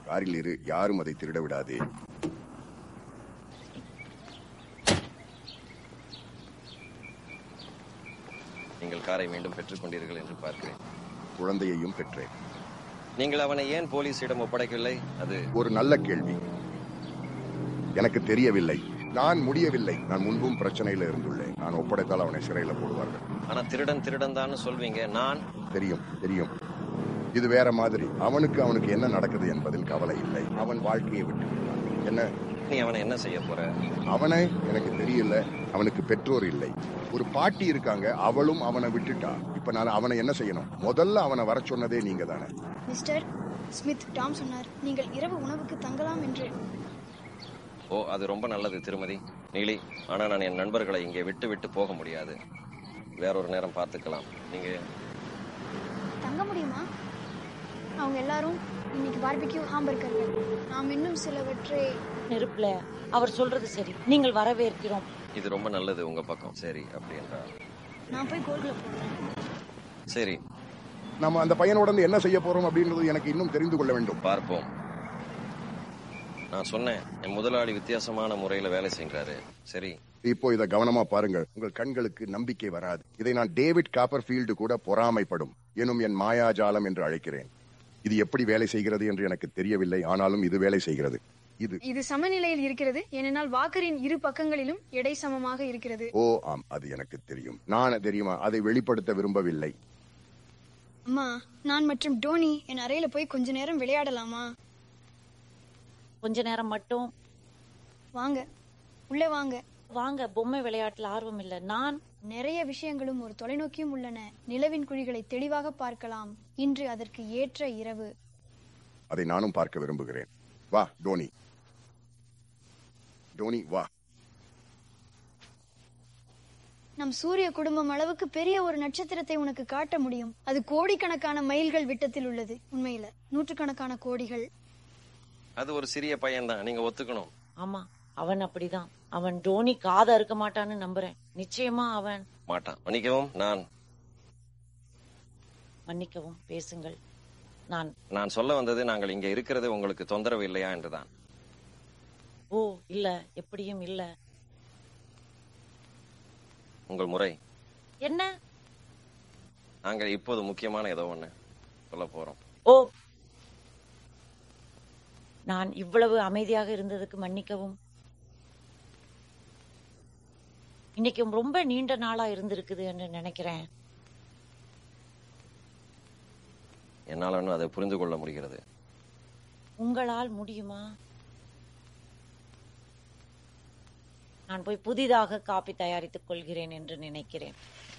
காரில் இரு யாரும் அதை திருட விடாதே நீங்கள் காரை மீண்டும் பெற்றுக் கொண்டீர்கள் என்று பார்க்கிறேன் குழந்தையையும் பெற்றேன் நீங்கள் அவனை ஏன் போலீசிடம் ஒப்படைக்கவில்லை அது ஒரு நல்ல கேள்வி எனக்கு தெரியவில்லை நான் முடியவில்லை நான் முன்பும் பிரச்சனையில இருந்துள்ளேன் நான் ஒப்படைத்தால் அவனை சிறையில போடுவார்கள் ஆனா திருடன் திருடன் தான் சொல்வீங்க நான் தெரியும் தெரியும் இது வேற மாதிரி அவனுக்கு அவனுக்கு என்ன நடக்குது என்பதில் கவலை இல்லை அவன் வாழ்க்கையை விட்டு விட்டான். என்ன நீ அவனை என்ன செய்ய போற அவனை எனக்கு தெரியல அவனுக்கு பெற்றோர் இல்லை ஒரு பாட்டி இருக்காங்க அவளும் அவனை விட்டுட்டா இப்ப நான் அவனை என்ன செய்யணும் முதல்ல அவனை வர சொன்னதே நீங்க தானே மிஸ்டர் ஸ்மித் டாம் சொன்னார் நீங்கள் இரவு உணவுக்கு தங்கலாம் என்று ஓ அது ரொம்ப நல்லது திருமதி நீலி ஆனா நான் என் நண்பர்களை இங்கே விட்டு விட்டு போக முடியாது வேறொரு நேரம் பார்த்துக்கலாம் நீங்க தங்க முடியுமா அவங்க எல்லாரும் இன்னைக்கு பார்பிக்யூ ஹாம்பர்கர்கள் நாம் இன்னும் சிலவற்றை நெருப்புல அவர் சொல்றது சரி நீங்கள் வரவேற்கிறோம் இது ரொம்ப நல்லது உங்க பக்கம் சரி அப்படி என்றால் நான் போய் கோல்டில் போடுறேன் சரி நம்ம அந்த பையனோட இருந்து என்ன செய்ய போறோம் அப்படின்றது எனக்கு இன்னும் தெரிந்து கொள்ள வேண்டும் பார்ப்போம் நான் சொன்னேன் என் முதலாளி வித்தியாசமான முறையில வேலை செய்கிறாரு சரி இப்போ இதை கவனமா பாருங்கள் உங்கள் கண்களுக்கு நம்பிக்கை வராது இதை நான் டேவிட் காப்பர்ஃபீல்டு கூட பொறாமைப்படும் எனும் என் மாயாஜாலம் என்று அழைக்கிறேன் இது எப்படி வேலை செய்கிறது என்று எனக்கு தெரியவில்லை ஆனாலும் இது வேலை செய்கிறது இது இது சமநிலையில் இருக்கிறது ஏனென்றால் வாக்கரின் இரு பக்கங்களிலும் எடை சமமாக இருக்கிறது ஓ ஆம் அது எனக்கு தெரியும் நான் தெரியுமா அதை வெளிப்படுத்த விரும்பவில்லை அம்மா நான் மற்றும் டோனி என் அறையில போய் கொஞ்ச நேரம் விளையாடலாமா கொஞ்ச நேரம் மட்டும் வாங்க உள்ளே வாங்க வாங்க பொம்மை விளையாட்டுல ஆர்வம் இல்ல நான் நிறைய விஷயங்களும் ஒரு தொலைநோக்கியும் உள்ளன நிலவின் குழிகளை தெளிவாக பார்க்கலாம் இன்று அதற்கு ஏற்ற இரவு அதை நானும் பார்க்க விரும்புகிறேன் வா டோனி டோனி வா நம் சூரிய குடும்பம் அளவுக்கு பெரிய ஒரு நட்சத்திரத்தை உனக்கு காட்ட முடியும் அது கோடிக்கணக்கான மைல்கள் விட்டத்தில் உள்ளது உண்மையில நூற்றுக்கணக்கான கோடிகள் அது ஒரு சிறிய பையன்தான் நீங்க ஒத்துக்கணும் ஆமா அவன் அப்படிதான் அவன் டோனி காதை அறுக்க மாட்டான்னு நம்புறேன் நிச்சயமா அவன் மாட்டான் மன்னிக்கவும் நான் மன்னிக்கவும் பேசுங்கள் நான் நான் சொல்ல வந்தது நாங்கள் இங்க இருக்கிறது உங்களுக்கு தொந்தரவு இல்லையா என்றுதான் ஓ இல்ல எப்படியும் இல்ல உங்கள் முறை என்ன நாங்கள் இப்போது முக்கியமான ஏதோ ஒண்ணு சொல்ல போறோம் ஓ நான் இவ்வளவு அமைதியாக இருந்ததுக்கு மன்னிக்கவும் இன்னைக்கு ரொம்ப நீண்ட நாளா இருந்திருக்குது என்று நினைக்கிறேன் என்னால் இன்னும் அதை புரிந்து கொள்ள முடிகிறது உங்களால் முடியுமா நான் போய் புதிதாக காப்பி தயாரித்துக் கொள்கிறேன் என்று நினைக்கிறேன்